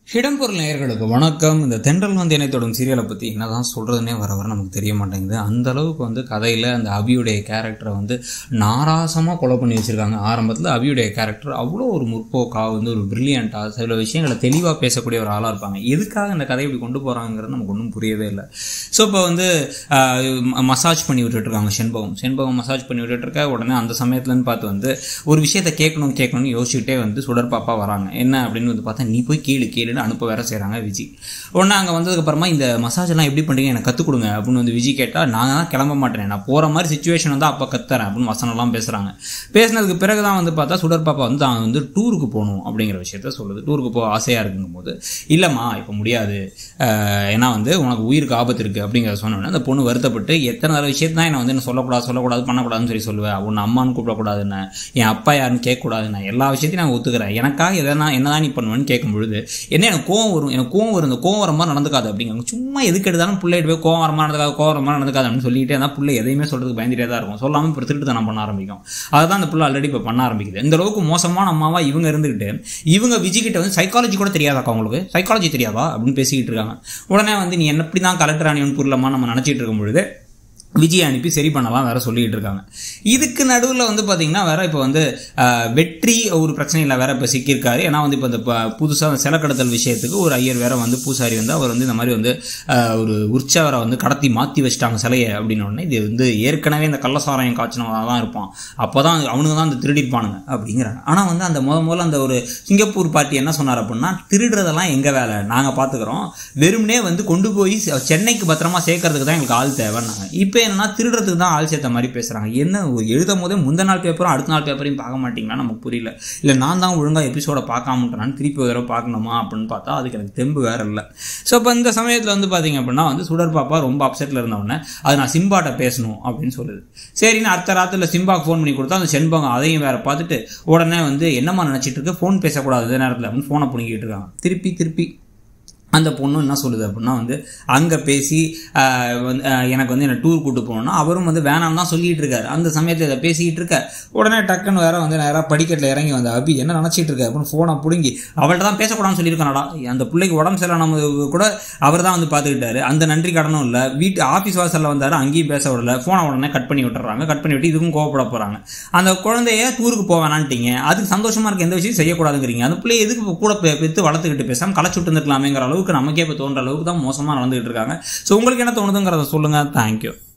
இடம்பொருள் நேயர்களுக்கு வணக்கம் இந்த தென்றல் வந்து இணைத்தோடும் சீரியலை பற்றி என்னதான் சொல்கிறதுனே வர வர நமக்கு தெரிய மாட்டேங்குது அந்த அளவுக்கு வந்து கதையில் அந்த அபியுடைய கேரக்டரை வந்து நாராசமாக கொலை பண்ணி வச்சுருக்காங்க ஆரம்பத்தில் அபியுடைய கேரக்டர் அவ்வளோ ஒரு முற்போக்காக வந்து ஒரு பிரில்லியண்ட்டாக சில விஷயங்களை தெளிவாக பேசக்கூடிய ஒரு ஆளாக இருப்பாங்க எதுக்காக இந்த கதையை இப்படி கொண்டு போகிறாங்கிறது நமக்கு ஒன்றும் புரியவே இல்லை ஸோ இப்போ வந்து மசாஜ் பண்ணி விட்டுட்ருக்காங்க செண்பகம் செண்பகம் மசாஜ் பண்ணி விட்டுட்ருக்க உடனே அந்த சமயத்துலன்னு பார்த்து வந்து ஒரு விஷயத்தை கேட்கணும் கேட்கணும்னு யோசிச்சுட்டே வந்து சுடர் பாப்பா வராங்க என்ன அப்படின்னு வந்து பார்த்தா நீ போய் கேளு கேளுன்னு அனுப்ப வேற செய்கிறாங்க விஜய் உடனே அங்கே வந்ததுக்கப்புறமா இந்த மசாஜ் எல்லாம் எப்படி பண்ணுறீங்க எனக்கு கற்றுக் கொடுங்க அப்படின்னு வந்து விஜய் கேட்டால் நான் தான் கிளம்ப மாட்டேன் நான் போகிற மாதிரி சுச்சுவேஷன் வந்து அப்போ கத்துறேன் அப்படின்னு வசனம்லாம் பேசுகிறாங்க பேசினதுக்கு பிறகு தான் வந்து பார்த்தா சுடர் பாப்பா வந்து தான் வந்து டூருக்கு போகணும் அப்படிங்கிற விஷயத்த சொல்லுது டூருக்கு போக ஆசையாக இருக்குங்கும் போது இல்லைம்மா இப்போ முடியாது அஹ் ஏன்னா வந்து உனக்கு உயிருக்கு ஆபத்து இருக்குது அப்படிங்கிறத சொன்னோன்னே அந்த பொண்ணு வருத்தப்பட்டு எத்தனை தடவை விஷயத்தை தான் என்னை வந்து என்ன சொல்லக்கூடாது சொல்லக்கூடாது பண்ணக்கூடாதுன்னு சொல்லி சொல்லுவேன் உன்னை அம்மான்னு கூப்பிடக்கூடாதுன்னு என் அப்பா யாருன்னு கேட்கக்கூடாதுன்னு எல்லா விஷயத்தையும் நான் ஒத்துக்கிறேன் எனக்காக எதனா என்னதான் நீ பண்ணுவேன்னு கேட்கும் பொழுது என்ன எனக்கு கோவம் வரும் எனக்கு கோவம் வரும் இந்த கோவம் வர மாதிரி நடந்துக்காது அப்படிங்கிறாங்க சும்மா எதுக்கு எடுத்தாலும் பிள்ளைகிட்ட போய் கோவம் வர மாதிரி நடந்துக்காது கோவம் வர மாதிரி நடந்துக்காது அப்படின்னு சொல்லிட்டே இருந்தால் பிள்ளை எதையுமே சொல்றதுக்கு பயந்துட்டே தான் இருக்கும் சொல்லாமல் இப்போ திருட்டு தான் பண்ண ஆரம்பிக்கும் அதுதான் அந்த பிள்ளை ஆல்ரெடி இப்போ பண்ண ஆரம்பிக்குது இந்த அளவுக்கு மோசமான அம்மாவா இவங்க இருந்துக்கிட்டு இவங்க விஜய் கிட்ட வந்து சைக்காலஜி கூட தெரியாதாக்கா உங்களுக்கு சைக்காலஜி தெரியாதா அப்படின்னு பேசிக்கிட்டு இருக்காங்க உடனே வந்து நீ என்ன எப்படி தான் கலெக்டர் ஆனியன் புரியலமா நம்ம நினச்சிட்டு இருக்கும் பொழுது விஜய் அனுப்பி சரி பண்ணலாம் வேற சொல்லிட்டு இருக்காங்க இதுக்கு நடுவில் வந்து பார்த்தீங்கன்னா வேற இப்போ வந்து ஆஹ், வெற்றி ஒரு பிரச்சனையில் வேற இப்போ சிக்கியிருக்காரு ஏன்னா வந்து இப்போ இந்த புதுசாக அந்த சிலக்கடத்தல் விஷயத்துக்கு ஒரு ஐயர் வேற வந்து பூசாரி வந்து அவர் வந்து இந்த மாதிரி வந்து ஆஹ், ஒரு உற்சவரை வந்து கடத்தி மாற்றி வச்சிட்டாங்க சிலையை அப்படின்னு உடனே இது வந்து ஏற்கனவே இந்த கள்ளசாராயம் காய்ச்சினவனாக தான் இருப்பான் அப்போ தான் அவனுங்க தான் அந்த திருடிருப்பானுங்க அப்படிங்கிறாங்க ஆனால் வந்து அந்த முத முதல்ல அந்த ஒரு சிங்கப்பூர் பார்ட்டி என்ன சொன்னார் அப்படின்னா திருடுறதெல்லாம் எங்கள் வேலை நாங்கள் பார்த்துக்குறோம் வெறுமனே வந்து கொண்டு போய் செ- சென்னைக்கு பத்திரமா சேர்க்கறதுக்கு தான் எங்களுக்கு ஆள் தேவைன்னாங்க இப்போ என்னன்னா திருடுறதுக்கு தான் ஆள் சேர்த்த மாதிரி பேசுகிறாங்க என்ன ஒரு எழுதும் போதே முந்த நாள் பேப்பரும் அடுத்த நாள் பேப்பரையும் பார்க்க மாட்டீங்களா நமக்கு புரியல இல்லை நான் தான் ஒழுங்காக எபிசோட பார்க்காமட்டானு திருப்பி ஒரு தடவை பார்க்கணுமா அப்படின்னு பார்த்தா அதுக்கு எனக்கு தெம்பு வேற இல்லை ஸோ இப்போ இந்த சமயத்தில் வந்து பார்த்தீங்க அப்படின்னா வந்து சுடர் பாப்பா ரொம்ப அப்செட்டில் இருந்தவொடனே அது நான் சிம்பாட்ட பேசணும் அப்படின்னு சொல்லுது சரின்னு அடுத்த ராத்திரில சிம்பாக்கு ஃபோன் பண்ணி கொடுத்தா அந்த செண்பகம் அதையும் வேற பார்த்துட்டு உடனே வந்து என்னம்மா நினச்சிட்டு இருக்கு ஃபோன் பேசக்கூடாது இந்த நேரத்தில் அப்படின்னு ஃபோனை பிடிங்கிட்டு இருக்காங்க திருப்பி திருப்பி அந்த பொண்ணு என்ன சொல்லுது அப்படின்னா வந்து அங்கே பேசி ஆஹ், வந்து, ஆஹ், எனக்கு வந்து என்ன டூர் கூட்டு போகணும்னா அவரும் வந்து வேணாம்னு தான் சொல்லிட்டு இருக்காரு அந்த சமயத்தில் இதை பேசிக்கிட்டு இருக்க உடனே டக்குன்னு வேற வந்து நேராக படிக்கட்டில் இறங்கி வந்த அபி என்ன நினச்சிட்டு இருக்க அப்படின்னு ஃபோனை பிடுங்கி அவள்கிட்ட தான் பேசக்கூடாதுன்னு சொல்லியிருக்கானடா அந்த பிள்ளைக்கு உடம்பு சரியில்லாம கூட அவர் தான் வந்து பார்த்துக்கிட்டாரு அந்த நன்றி கடனும் இல்லை வீட்டு ஆஃபீஸ் வாசலில் வந்தார் அங்கேயும் பேச விடல ஃபோனை உடனே கட் பண்ணி விட்டுறாங்க கட் பண்ணி விட்டு இதுக்கும் கோவப்பட போகிறாங்க அந்த குழந்தைய டூருக்கு போவேனான்ட்டீங்க அதுக்கு சந்தோஷமா இருக்க எந்த விஷயம் செய்யக்கூடாதுங்கிறீங்க அந்த பிள்ளை எதுக்கு இப்ப கூட பெ- பெத்து வளர்த்துக்கிட்டு பேசாம களைச்சுட்டு இருந்துக்கலாமேங்கிற அளவுக்கு நமக்கே இப்போ தோன்ற அளவுக்கு தான் மோசமாக நடந்துகிட்டு இருக்காங்க ஸோ உங்களுக்கு என்ன தோணுதுங்கிறத சொல்லுங்க தேங்க்யூ